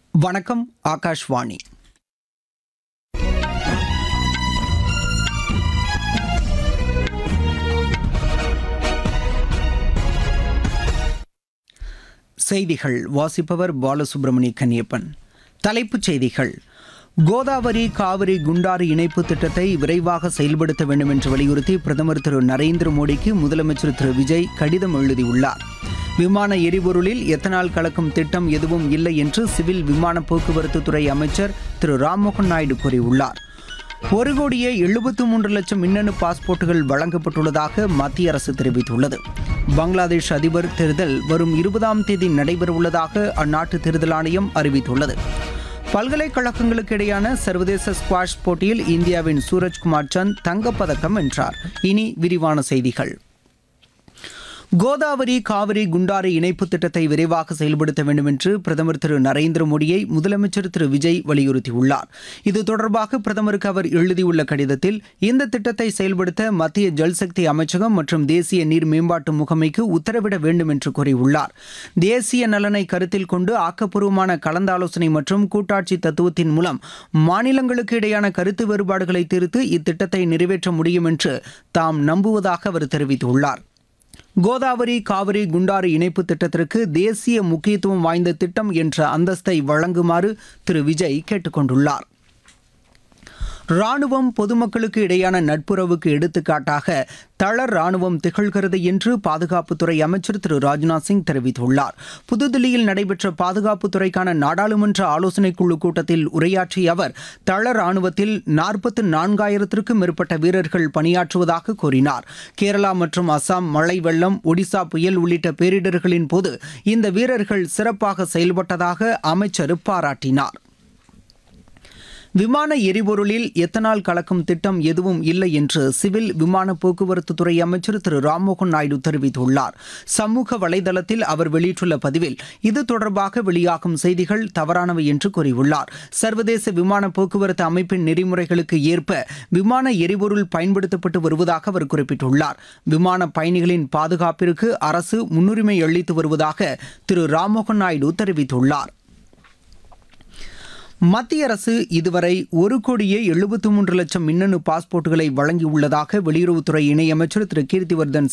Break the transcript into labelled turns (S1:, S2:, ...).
S1: வணக்கம் ஆகாஷ்வாணி செய்திகள் வாசிப்பவர் பாலசுப்ரமணிய கன்னியப்பன் தலைப்புச் செய்திகள் கோதாவரி காவிரி குண்டாறு இணைப்பு திட்டத்தை விரைவாக செயல்படுத்த வேண்டும் என்று வலியுறுத்தி பிரதமர் திரு நரேந்திர மோடிக்கு முதலமைச்சர் திரு விஜய் கடிதம் எழுதியுள்ளார் விமான எரிபொருளில் எத்தனால் கலக்கும் திட்டம் எதுவும் இல்லை என்று சிவில் விமான போக்குவரத்து துறை அமைச்சர் திரு ராம்மோகன் நாயுடு கூறியுள்ளார் ஒரு கோடியே எழுபத்து மூன்று லட்சம் மின்னணு பாஸ்போர்ட்டுகள் வழங்கப்பட்டுள்ளதாக மத்திய அரசு தெரிவித்துள்ளது பங்களாதேஷ் அதிபர் தேர்தல் வரும் இருபதாம் தேதி நடைபெறவுள்ளதாக அந்நாட்டு தேர்தல் ஆணையம் அறிவித்துள்ளது பல்கலைக்கழகங்களுக்கு இடையான சர்வதேச ஸ்குவாஷ் போட்டியில் இந்தியாவின் சூரஜ்குமார் சந்த் தங்கப்பதக்கம் வென்றார் இனி விரிவான செய்திகள் கோதாவரி காவிரி குண்டாறு இணைப்பு திட்டத்தை விரைவாக செயல்படுத்த வேண்டும் என்று பிரதமர் திரு நரேந்திர மோடியை முதலமைச்சர் திரு விஜய் வலியுறுத்தியுள்ளார் இது தொடர்பாக பிரதமருக்கு அவர் எழுதியுள்ள கடிதத்தில் இந்த திட்டத்தை செயல்படுத்த மத்திய ஜல்சக்தி அமைச்சகம் மற்றும் தேசிய நீர் மேம்பாட்டு முகமைக்கு உத்தரவிட வேண்டும் என்று கூறியுள்ளார் தேசிய நலனை கருத்தில் கொண்டு ஆக்கப்பூர்வமான கலந்தாலோசனை மற்றும் கூட்டாட்சி தத்துவத்தின் மூலம் மாநிலங்களுக்கு இடையான கருத்து வேறுபாடுகளை தீர்த்து இத்திட்டத்தை நிறைவேற்ற முடியும் என்று தாம் நம்புவதாக அவர் தெரிவித்துள்ளார் கோதாவரி காவிரி குண்டாறு இணைப்பு திட்டத்திற்கு தேசிய முக்கியத்துவம் வாய்ந்த திட்டம் என்ற அந்தஸ்தை வழங்குமாறு திரு விஜய் கேட்டுக்கொண்டுள்ளார் ராணுவம் பொதுமக்களுக்கு இடையான நட்புறவுக்கு எடுத்துக்காட்டாக தளர் ராணுவம் திகழ்கிறது என்று பாதுகாப்புத்துறை அமைச்சர் திரு ராஜ்நாத் சிங் தெரிவித்துள்ளார் புதுதில்லியில் நடைபெற்ற பாதுகாப்புத்துறைக்கான நாடாளுமன்ற ஆலோசனைக் குழு கூட்டத்தில் உரையாற்றிய அவர் தளர் ராணுவத்தில் நாற்பத்து நான்காயிரத்திற்கும் மேற்பட்ட வீரர்கள் பணியாற்றுவதாக கூறினார் கேரளா மற்றும் அசாம் மழை வெள்ளம் ஒடிசா புயல் உள்ளிட்ட பேரிடர்களின் போது இந்த வீரர்கள் சிறப்பாக செயல்பட்டதாக அமைச்சர் பாராட்டினார் விமான எரிபொருளில் எத்தனால் கலக்கும் திட்டம் எதுவும் இல்லை என்று சிவில் விமான போக்குவரத்து துறை அமைச்சர் திரு ராம்மோகன் நாயுடு தெரிவித்துள்ளார் சமூக வலைதளத்தில் அவர் வெளியிட்டுள்ள பதிவில் இது தொடர்பாக வெளியாகும் செய்திகள் தவறானவை என்று கூறியுள்ளார் சர்வதேச விமான போக்குவரத்து அமைப்பின் நெறிமுறைகளுக்கு ஏற்ப விமான எரிபொருள் பயன்படுத்தப்பட்டு வருவதாக அவர் குறிப்பிட்டுள்ளார் விமான பயணிகளின் பாதுகாப்பிற்கு அரசு முன்னுரிமை அளித்து வருவதாக திரு ராம்மோகன் நாயுடு தெரிவித்துள்ளார் மத்திய அரசு இதுவரை ஒரு கோடியே எழுபத்து மூன்று லட்சம் மின்னணு பாஸ்போர்ட்டுகளை வழங்கியுள்ளதாக வெளியுறவுத்துறை இணையமைச்சர் திரு கீர்த்திவர்தன்